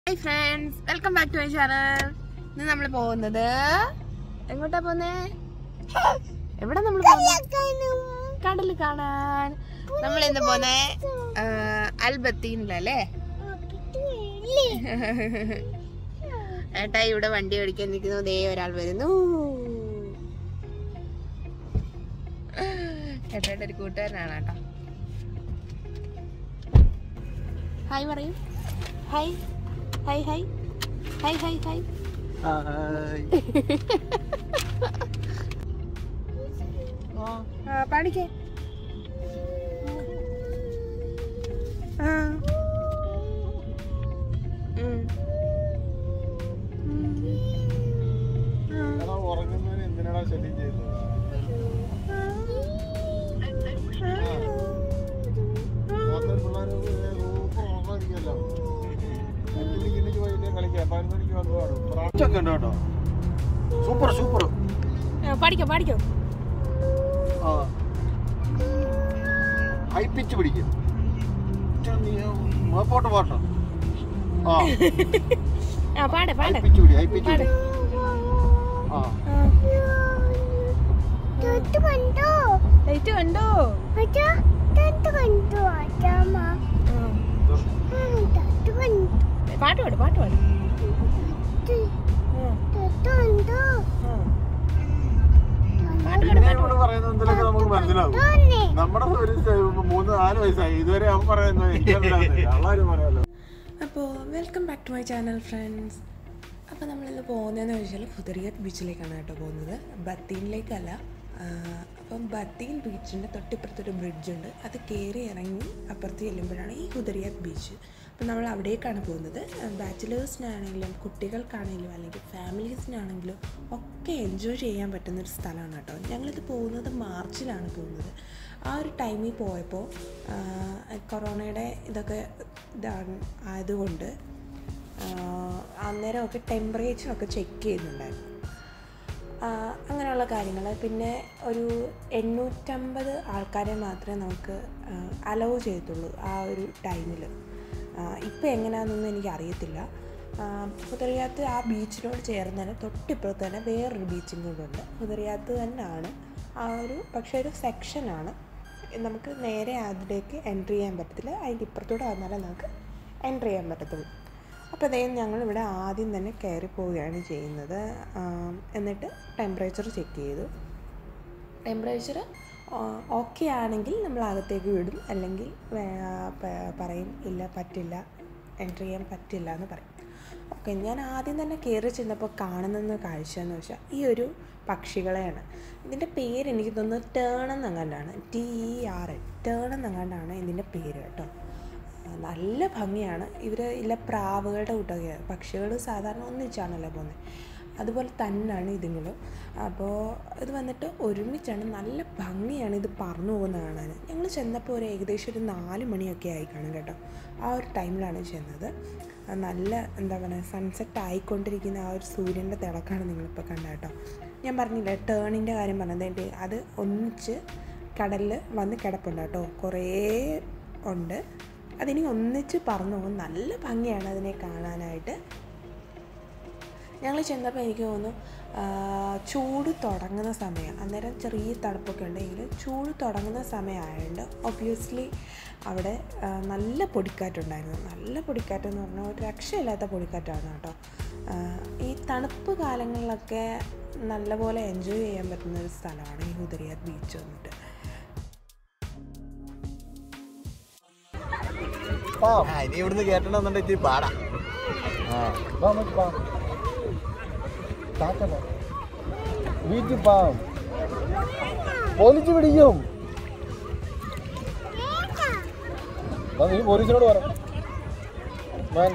Hi friends welcome back to my channel ഇന്ന് നമ്മൾ പോകുന്നത് എങ്ങോട്ടാ പോന്നേ എവിടെ നമ്മൾ കടല് കാണാൻ നമ്മൾ ഇന്ന് പോന്നേ അൽബത്തീനിലല്ലേ ഏട്ടാ ഇവിടെ വണ്ടി ഓടിക്കാൻ നിൽക്കുന്നു ദേ ഒരാൾ വരുന്നു ഏട്ടയുടെ ഒരു കൂട്ടുകാരനാണ് കേട്ടോ ഹായ് പറയൂ hi hi hi hi hi hi ആ പാടിക്കേ ആ ഉം. ഉം. എടാ, ഉറങ്ങുന്നവന് എന്തിനാടാ ശല്യം ചെയ്തത് രാത്രി പിള്ളേര് സൂപ്പർ ഉറങ്ങാതിരിക്കുമല്ലോ അഞ്ചു മണിക്ക് എണീച്ച് വൈകിട്ട് കളിക്കാം പതിനൊന്ന് മണിക്ക് വന്ന് പാടും പ്രാച്ചൊക്കെ ഉണ്ട് കേട്ടോ സൂപ്പർ സൂപ്പർ ആ, പാടിക്കോ പാടിക്കോ ആ ഹൈ പിച്ച് പിടിക്കും മേപ്പോട്ട് പാട്ടോ ആ ആ പാടെ ഹൈ പാടെ പിച്ച് പിടി ഹൈ പിച്ച് പാട്. പിടി ആ ആ. ലൈറ്റ് കണ്ടോ ആ. പാട്ട് പാട് പാട്ട് പാട് ആ, ആ. പാട്ട് പാട് പിന്നെ പാട്ട് ഇവിടെ പറയുന്നത് എന്തെങ്കിലുമൊക്കെ നമുക്ക് മനസ്സിലാവും നമ്മുടെ ഒരു സ- മൂന്ന് നാല് വയസ്സായി ഇതുവരെ അവൻ പറയുന്നത് എനിക്കറിയാതെ എല്ലാവരും പറയാലോ അപ്പോൾ welcome back to my channel friends അപ്പോൾ നമ്മളിന്ന് പോകുന്നതെന്ന് വെച്ചാൽ ഹുദറിയത്ത് ബീച്ചിലേക്കാണ് കേട്ടോ പോകുന്നത് ബത്തീനിലേക്കല്ല ആ, അപ്പം ബത്തീൻ ബീച്ചിൻ്റെ തൊട്ടിപ്പുറത്തൊരു ബ്രിഡ്ജുണ്ട് അത് കയറി ഇറങ്ങി അപ്പുറത്ത് ചെല്ലുമ്പോഴാണ് ഈ ഹുദറിയത്ത് ബീച്ച് അപ്പം നമ്മൾ അവിടേക്കാണ് പോകുന്നത് ബാച്ചിലേഴ്സിനാണെങ്കിലും കുട്ടികൾക്കാണെങ്കിലും അല്ലെങ്കിൽ ഫാമിലീസിനാണെങ്കിലും ഒക്കെ എൻജോയ് ചെയ്യാൻ പറ്റുന്ന ഒരു സ്ഥലമാണ് കേട്ടോ ഞങ്ങളിത് പോകുന്നത് മാർച്ചിലാണ് പോകുന്നത് ആ ഒരു ടൈമിൽ പോയപ്പോൾ കൊറോണയുടെ ഇതൊക്കെ ഇതാണ് ആയതുകൊണ്ട് ആഹ് അന്നേരമൊക്കെ ടെമ്പറേച്ചറൊക്കെ ചെക്ക് ചെയ്യുന്നുണ്ടായിരുന്നു ആഹ് അങ്ങനെയുള്ള കാര്യങ്ങൾ പിന്നെ ഒരു എണ്ണൂറ്റമ്പത് ആൾക്കാരെ മാത്രമേ നമുക്ക് അലൗ ചെയ്യത്തുള്ളൂ ആ ഒരു ടൈമിൽ ഇപ്പോൾ എങ്ങനെയാണെന്നൊന്നും എനിക്ക് അറിയത്തില്ല ഹുദറിയാത്ത് ആ ബീച്ചിനോട് ചേർന്ന് തന്നെ തൊട്ടിപ്പുറത്ത് തന്നെ വേറൊരു ബീച്ചും കൂടെ ഉണ്ട് ഹുദറിയാത്ത് തന്നെയാണ് ആ ഒരു പക്ഷേ ഒരു സെക്ഷനാണ് നമുക്ക് നേരെ അതിലേക്ക് എൻട്രി ചെയ്യാൻ പറ്റത്തില്ല അതിൻ്റെ ഇപ്പുറത്തൂടെ വന്നാലേ നമുക്ക് എൻട്രി ചെയ്യാൻ പറ്റത്തുള്ളൂ അപ്പോൾ അതേ ഞങ്ങളിവിടെ ആദ്യം തന്നെ കയറി പോവുകയാണ് ചെയ്യുന്നത് ആം, എന്നിട്ട് ടെമ്പറേച്ചർ ചെക്ക് ചെയ്തു ടെമ്പറേച്ചർ ഓക്കെ ആണെങ്കിൽ നമ്മൾ അകത്തേക്ക് വിടും അല്ലെങ്കിൽ വേ- പ- പറയും ഇല്ല പറ്റില്ല എൻട്രി ചെയ്യാൻ പറ്റില്ല എന്ന് പറയും ഓക്കെ ഞാൻ ആദ്യം തന്നെ കയറി ചെന്നപ്പോൾ കാണുന്ന കാഴ്ച എന്ന് വെച്ചാൽ ഈ ഒരു പക്ഷികളെയാണ് ഇതിൻ്റെ പേര് എനിക്ക് തോന്നുന്നത് ടേൺ എന്നങ്ങാണ്ടാണ് T E R N turn എന്നങ്ങാണ്ടാണ് ഇതിൻ്റെ പേര് കേട്ടോ നല്ല ഭംഗിയാണ് ഇവർ ഇല്ല പ്രാവുകളുടെ കൂട്ടൊക്കെ പക്ഷികൾ സാധാരണ ഒന്നിച്ചാണല്ലോ പോകുന്നത് അതുപോലെ തന്നെയാണ് ഇതുങ്ങളും അപ്പോൾ ഇത് വന്നിട്ട് ഒരുമിച്ചാണ് നല്ല ഭംഗിയാണ് ഇത് പറന്നു പോകുന്നത് കാണാൻ ഞങ്ങൾ ചെന്നപ്പോൾ ഒരു ഏകദേശം ഒരു നാല് മണിയൊക്കെ ആയി കാണും കേട്ടോ ആ ഒരു ടൈമിലാണ് ചെന്നത് ആ നല്ല എന്താ പറയുക സൺസെറ്റ് ആയിക്കൊണ്ടിരിക്കുന്ന ആ ഒരു സൂര്യൻ്റെ തിളക്കാണ് നിങ്ങളിപ്പോൾ കണ്ട കേട്ടോ ഞാൻ പറഞ്ഞില്ലേ ടേണിൻ്റെ കാര്യം പറഞ്ഞത് അത് ഒന്നിച്ച് കടലിൽ വന്ന് കിടപ്പുണ്ട് കേട്ടോ കുറേ ഉണ്ട് അതിനി ഒന്നിച്ച് പറന്നു പോകും നല്ല ഭംഗിയാണ് അതിനെ കാണാനായിട്ട് ഞങ്ങൾ ചെന്നപ്പോൾ എനിക്ക് തോന്നുന്നു ആ, ചൂട് തുടങ്ങുന്ന സമയം അന്നേരം ചെറിയ തണുപ്പൊക്കെ ഉണ്ടെങ്കിലും ചൂട് തുടങ്ങുന്ന സമയമായതുകൊണ്ട് ഒബ്വിയസ്ലി അവിടെ ആ, നല്ല പൊടിക്കാറ്റുണ്ടായിരുന്നു നല്ല പൊടിക്കാറ്റെന്ന് പറഞ്ഞാൽ ഒരു രക്ഷയില്ലാത്ത പൊടിക്കാറ്റാണ് കേട്ടോ ആ, ഈ തണുപ്പ് കാലങ്ങളിലൊക്കെ നല്ലപോലെ എൻജോയ് ചെയ്യാൻ പറ്റുന്ന ഒരു സ്ഥലമാണ് ഈ ഹുദരിയാത്ത് ബീച്ച് വന്നിട്ട് ഇനി ഇവിടുന്ന് കേട്ടണമെന്നുണ്ടെങ്കിൽ ഇത്തിരി പാടാ വീട്ടിൽ പാം പോലീസ് പിടിക്കും ആ, നീ പോലീസിനോട് പറ വേണ്ട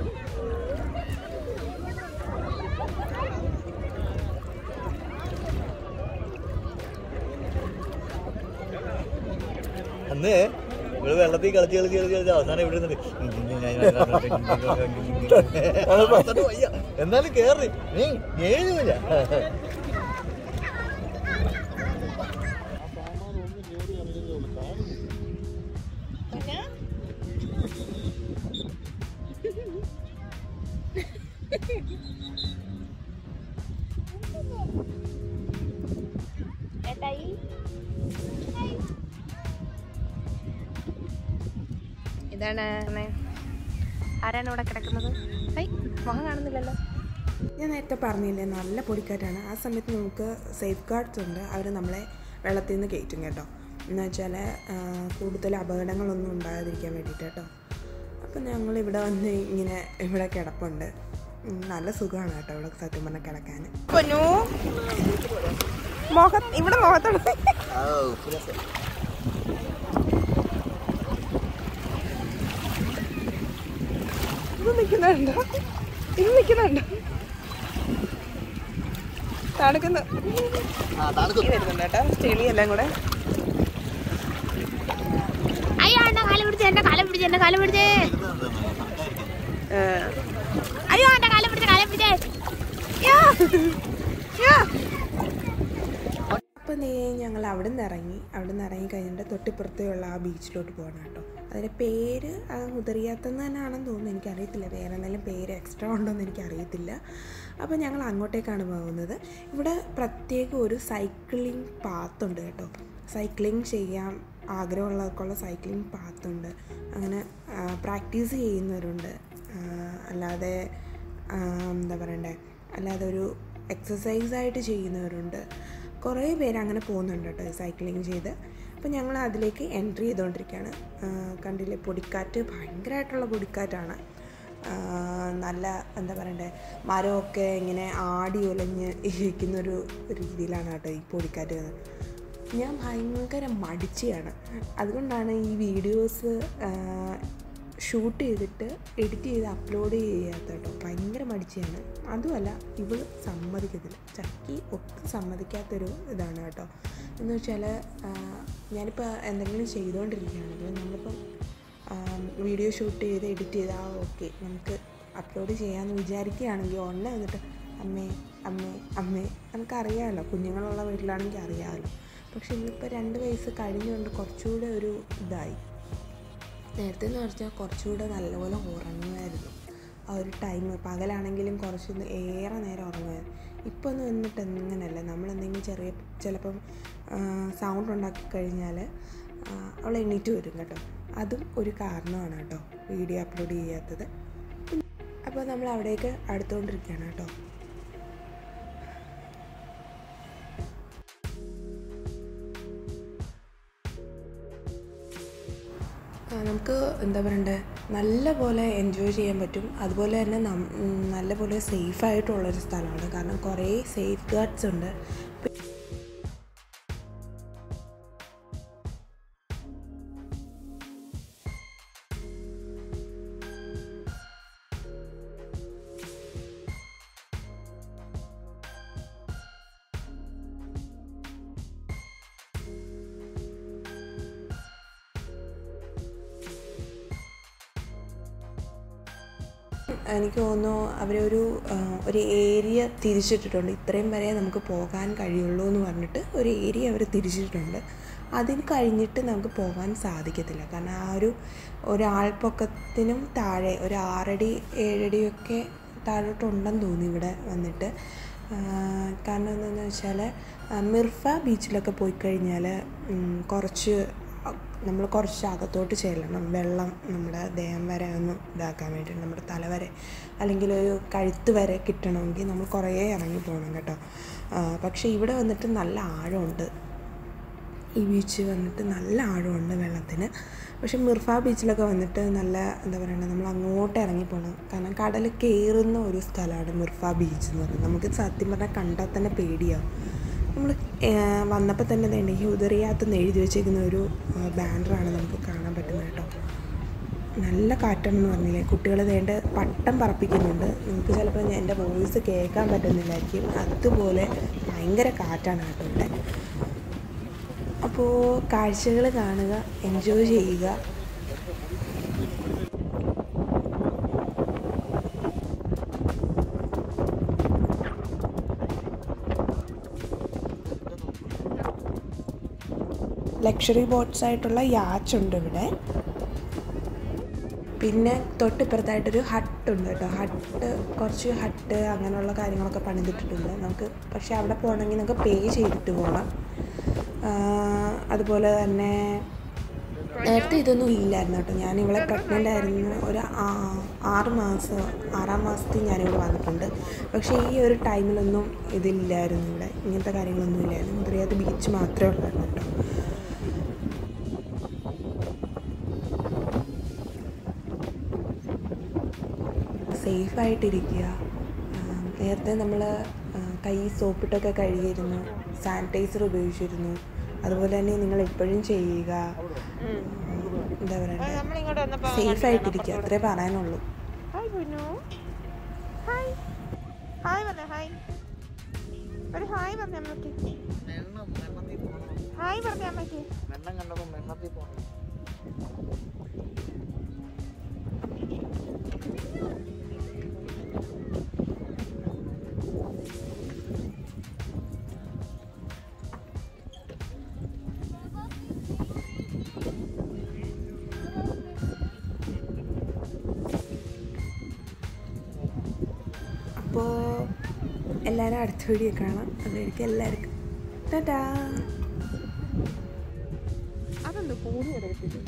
അന്ന് ഇവിടെ വെള്ളത്തിൽ കളിച്ച് കളിച്ച് കളിച്ച് കളിച്ച് അവസാനം ഇവിടെ നിന്നിട്ട് വയ്യ എന്നാലും കേറി നീ ഏഴുമില്ല ഇതാണ് ആരാണ് ഇവിടെ കിടക്കുന്നത് ഹൈ മുഖം കാണുന്നില്ലല്ലോ ഞാൻ നേരത്തെ പറഞ്ഞില്ലേ നല്ല പൊടിക്കാറ്റാണ് ആ സമയത്ത് നമുക്ക് സേഫ് ഗാർഡ്സ് ഉണ്ട് അവർ നമ്മളെ വെള്ളത്തിൽ നിന്ന് കയറ്റും കേട്ടോ എന്ന് വെച്ചാൽ കൂടുതൽ അപകടങ്ങളൊന്നും ഉണ്ടാകാതിരിക്കാൻ വേണ്ടിയിട്ട് കേട്ടോ അപ്പം ഞങ്ങൾ ഇവിടെ വന്ന് ഇങ്ങനെ ഇവിടെ കിടപ്പുണ്ട് ഉം, നല്ല സുഖമാണ് കേട്ടോ ഇവിടെ സത്യം പറഞ്ഞാൽ കിടക്കാൻ പൊന്നു മുഖം ഇവിടെ മുഖത്തോട് ഇത് നിൽക്കുന്നുണ്ടോ ഇത് നിൽക്കുന്നുണ്ടോ തണുക്കുന്നു ഈ വരുന്നുണ്ട് കേട്ടോ ചെളി എല്ലാം കൂടെ അയ്യോ എന്റെ കാലം പിടിച്ച് എന്റെ കാലം പിടിച്ച് എന്റെ കാലം പിടിച്ച് ആ, അയ്യോ എന്റെ കാലം പിടിച്ച് കാലം പിടിച്ച് യാ, യാ. അപ്പം നീ ഞങ്ങൾ അവിടെ നിന്ന് ഇറങ്ങി അവിടെ നിന്ന് ഇറങ്ങി കഴിഞ്ഞിട്ട് തൊട്ടിപ്പുറത്തേയുള്ള ആ ബീച്ചിലോട്ട് പോകണം കേട്ടോ അതിൻ്റെ പേര് ആ മുതിറിയാത്തെന്ന് തന്നെയാണെന്ന് തോന്നുന്നു എനിക്കറിയത്തില്ല വേറെ എന്തെങ്കിലും പേര് എക്സ്ട്രാ ഉണ്ടോയെന്ന് എനിക്കറിയത്തില്ല അപ്പോൾ ഞങ്ങൾ അങ്ങോട്ടേക്കാണ് പോകുന്നത് ഇവിടെ പ്രത്യേക ഒരു സൈക്ലിംഗ് പാത്തുണ്ട് കേട്ടോ സൈക്ലിംഗ് ചെയ്യാൻ ആഗ്രഹമുള്ളവർക്കുള്ള സൈക്ലിംഗ് പാത്തുണ്ട് അങ്ങനെ പ്രാക്ടീസ് ചെയ്യുന്നവരുണ്ട് ആ, അല്ലാതെ ആ, എന്താ പറയണ്ടേ അല്ലാതെ ഒരു എക്സസൈസ് ആയിട്ട് ചെയ്യുന്നവരുണ്ട് കുറേ പേര് അങ്ങനെ പോകുന്നുണ്ട് കേട്ടോ ഈ സൈക്ലിംഗ് ചെയ്ത് അപ്പോൾ ഞങ്ങൾ അതിലേക്ക് എൻട്രി ചെയ്തുകൊണ്ടിരിക്കുകയാണ് ആ, കണ്ടില്ലേ പൊടിക്കാറ്റ് ഭയങ്കരമായിട്ടുള്ള പൊടിക്കാറ്റാണ് ആ, നല്ല എന്താ പറയണ്ടേ മരമൊക്കെ ഇങ്ങനെ ആടി ഉലഞ്ഞ് ഇരിക്കുന്നൊരു രീതിയിലാണ് കേട്ടോ ഈ പൊടിക്കാറ്റ് വരുന്നത് ഞാൻ ഭയങ്കര മടിച്ചയാണ് അതുകൊണ്ടാണ് ഈ വീഡിയോസ് ഷൂട്ട് ചെയ്തിട്ട് എഡിറ്റ് ചെയ്ത് അപ്ലോഡ് ചെയ്യാത്ത കേട്ടോ ഭയങ്കര മടിച്ചയാണ് അതുമല്ല ഇവൾ സമ്മതിക്കത്തില്ല ചക്കി ഒട്ടും സമ്മതിക്കാത്തൊരു ഇതാണ് കേട്ടോ എന്ന് വെച്ചാൽ ഞാനിപ്പോൾ എന്തെങ്കിലും ചെയ്തുകൊണ്ടിരിക്കുകയാണെങ്കിൽ നമ്മളിപ്പം വീഡിയോ ഷൂട്ട് ചെയ്ത് എഡിറ്റ് ചെയ്താൽ ഓക്കെ നമുക്ക് അപ്ലോഡ് ചെയ്യാമെന്ന് വിചാരിക്കുകയാണെങ്കിൽ ഉടനെ വന്നിട്ട് അമ്മേ അമ്മേ അമ്മേ നമുക്കറിയാമല്ലോ കുഞ്ഞുങ്ങളുള്ള വീട്ടിലാണെങ്കിൽ അറിയാമല്ലോ പക്ഷെ ഇന്നിപ്പോൾ രണ്ട് വയസ്സ് കഴിഞ്ഞുകൊണ്ട് കുറച്ചുകൂടെ ഒരു ഇതായി നേരത്തെ എന്ന് പറഞ്ഞാൽ കുറച്ചുകൂടെ നല്ലപോലെ ഉറങ്ങുമായിരുന്നു ആ ഒരു ടൈം പകലാണെങ്കിലും കുറച്ച് ന- ഏറെ നേരം ഉറങ്ങുമായിരുന്നു ഇപ്പോൾ ഒന്ന് വന്നിട്ട് എങ്ങനെയല്ല നമ്മൾ എന്തെങ്കിലും ചെറിയ ചിലപ്പം സൗണ്ട് ഉണ്ടാക്കി കഴിഞ്ഞാൽ അവൾ എണീറ്റ് വരും കേട്ടോ അതും ഒരു കാരണമാണ് കേട്ടോ വീഡിയോ അപ്ലോഡ് ചെയ്യാത്തത് അപ്പോൾ നമ്മൾ അവിടേക്ക് അടുത്തുകൊണ്ടിരിക്കുകയാണ് കേട്ടോ ആ, നമുക്ക് എന്താ പറയണ്ടേ നല്ല പോലെ എൻജോയ് ചെയ്യാൻ പറ്റും അതുപോലെ തന്നെ നം ഉം, നല്ല പോലെ സേഫ് ആയിട്ടുള്ളൊരു സ്ഥലമാണ് കാരണം കുറേ സേഫ് ഗാർഡ്സ് ഉണ്ട് എനിക്ക് തോന്നുന്നു അവരൊരു ആ, ഒരു ഏരിയ തിരിച്ചിട്ടിട്ടുണ്ട് ഇത്രയും വരെ നമുക്ക് പോകാൻ കഴിയുള്ളൂ എന്ന് പറഞ്ഞിട്ട് ഒരു ഏരിയ അവർ തിരിച്ചിട്ടുണ്ട് അതിന് കഴിഞ്ഞിട്ട് നമുക്ക് പോകാൻ സാധിക്കത്തില്ല കാരണം ആ ഒരു ഒരാൾപ്പൊക്കത്തിനും താഴെ ഒരു ആറടി ഏഴടിയൊക്കെ താഴോട്ടുണ്ടെന്ന് തോന്നി ഇവിടെ വന്നിട്ട് ആ, കാരണം എന്താണെന്ന് വെച്ചാൽ മിർഫ ബീച്ചിലൊക്കെ പോയി കഴിഞ്ഞാൽ കുറച്ച് നമ്മൾ കുറച്ച് അകത്തോട്ട് ചെല്ലണം വെള്ളം നമ്മുടെ ദേഹം വരെ ഒന്ന് ഇതാക്കാൻ വേണ്ടി നമ്മുടെ തല വരെ അല്ലെങ്കിൽ ഒരു കഴുത്ത് വരെ കിട്ടണമെങ്കിൽ നമ്മൾ കുറേ ഇറങ്ങി പോകണം കേട്ടോ ആ, പക്ഷേ ഇവിടെ വന്നിട്ട് നല്ല ആഴമുണ്ട് ഈ ബീച്ച് വന്നിട്ട് നല്ല ആഴമുണ്ട് വെള്ളത്തിന് പക്ഷെ മിർഫ ബീച്ചിലൊക്കെ വന്നിട്ട് നല്ല എന്താ പറയുക നമ്മൾ അങ്ങോട്ട് ഇറങ്ങി പോകണം കാരണം കടൽ കയറുന്ന ഒരു സ്ഥലമാണ് മിർഫ ബീച്ച് എന്ന് പറയുന്നത് നമുക്ക് സത്യം പറഞ്ഞാൽ കണ്ടാൽ തന്നെ പേടിയാവും നമ്മൾ വന്നപ്പോൾ തന്നെ തന്നെ ഹുദറിയാത്തെന്ന് എഴുതി വെച്ചേക്കുന്ന ഒരു ബാനറാണ് നമുക്ക് കാണാൻ പറ്റുന്നത് കേട്ടോ നല്ല കാറ്റാണെന്ന് പറഞ്ഞില്ലേ കുട്ടികൾ വേണ്ട പട്ടം പറപ്പിക്കുന്നുണ്ട് നിങ്ങൾക്ക് ചിലപ്പോൾ ഞാൻ എൻ്റെ വോയിസ് കേൾക്കാൻ പറ്റുന്നില്ലായിരിക്കും അതുപോലെ ഭയങ്കര കാറ്റാണ് കേട്ടോ ഇവിടെ അപ്പോൾ കാഴ്ചകൾ കാണുക എൻജോയ് ചെയ്യുക ലക്ഷറി ബോട്ട്സ് ആയിട്ടുള്ള യാച്ച് ഉണ്ട് ഇവിടെ പിന്നെ തൊട്ടിപ്പുറത്തായിട്ടൊരു ഹട്ട് ഹട്ടുണ്ട് കേട്ടോ ഹട്ട് കുറച്ച് ഹട്ട് അങ്ങനെയുള്ള കാര്യങ്ങളൊക്കെ പണിതിട്ടിട്ടുണ്ട് നമുക്ക് പക്ഷേ അവിടെ പോകണമെങ്കിൽ നമുക്ക് പേ ചെയ്തിട്ട് പോകണം ആ, അതുപോലെ തന്നെ നേരത്തെ ഇതൊന്നും ഇല്ലായിരുന്നു കേട്ടോ ഞാൻ ഇവിടെ പ്രഗ്നൻ്റ് ആയിരുന്നു ഒരു ആ- ആറ് മാസം ആറാം മാസത്തിൽ ഞാനിവിടെ വന്നിട്ടുണ്ട് പക്ഷേ ഈ ഒരു ടൈമിലൊന്നും ഇതില്ലായിരുന്നു ഇവിടെ ഇങ്ങനത്തെ കാര്യങ്ങളൊന്നും ഇല്ലായിരുന്നു മുതിരയാത്ത് ബീച്ച് മാത്രമേ ഉള്ളായിരുന്നു കേട്ടോ സേഫായിട്ടിരിക്കുക നേരത്തെ നമ്മൾ കൈ സോപ്പിട്ടൊക്കെ കഴുകിയിരുന്നു സാനിറ്റൈസർ ഉപയോഗിച്ചിരുന്നു അതുപോലെ തന്നെ നിങ്ങൾ എപ്പോഴും ചെയ്യുക എന്താ പറയുക നമ്മളിങ്ങോട്ട് വന്നപ്പോ സേഫായിട്ടിരിക്കുക അത്രേ പറയാനുള്ളൂ ഹായ് കുഞ്ഞു ഹായ് ഹായ് പറഞ്ഞ ഹായ് ഒരു ഹായ് പറഞ്ഞ അമ്മയ്ക്ക് ഹായ് പറഞ്ഞ അമ്മയ്ക്ക് മെണ്ണം കണ്ടപ്പോ മെണ്ണത്തിൽ പോകണം അപ്പോൾ എല്ലാവരും അടുത്ത വീഡിയോ കാണാം അതുവരെയ്ക്കും എല്ലാവർക്കും ടാറ്റാ അതെന്ത് കൂടി കിടക്കത്തില്ല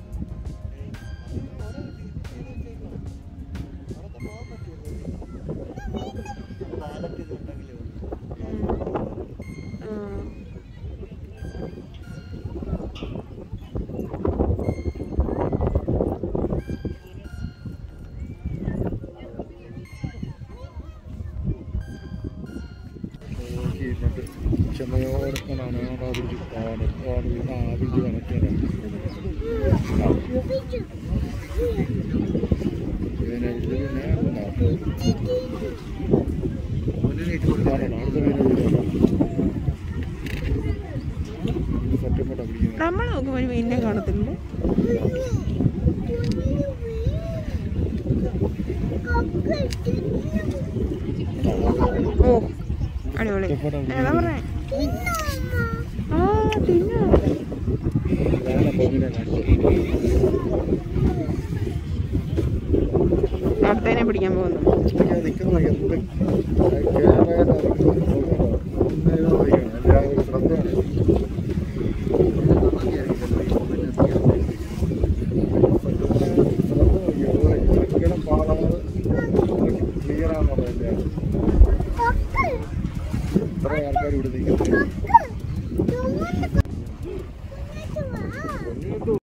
നോക്കിയിരുന്നിട്ട് ക്ഷമയോടെ കൊണ്ടാണ് ആ ബ്രിഡ്ജ് ആണ് ആ ബ്രിഡ്ജ് കണക്ട് പിന്നെ നാട്ട് മുന്നിലേക്ക് കൊടുത്താണോ അടുത്ത പേര് സത്യപ്പെട്ട പിടിക്കുന്നത് നമ്മൾ നോക്കുമ്പോൾ ഒരു മീനിനെ കാണത്തില്ല ഓ അടിപൊളി സത്യപ്പെട്ട ഏതാ പറഞ്ഞേ ആ തിന്നോ ഇതാണ് പൊന്നിനെ കാണിച്ചത് അടുത്തതിനെ പിടിക്കാൻ പോകുന്നു ഇങ്ങനെ നിൽക്കുന്ന എന്ത് ക്യാമറ ശ്രദ്ധയാണ്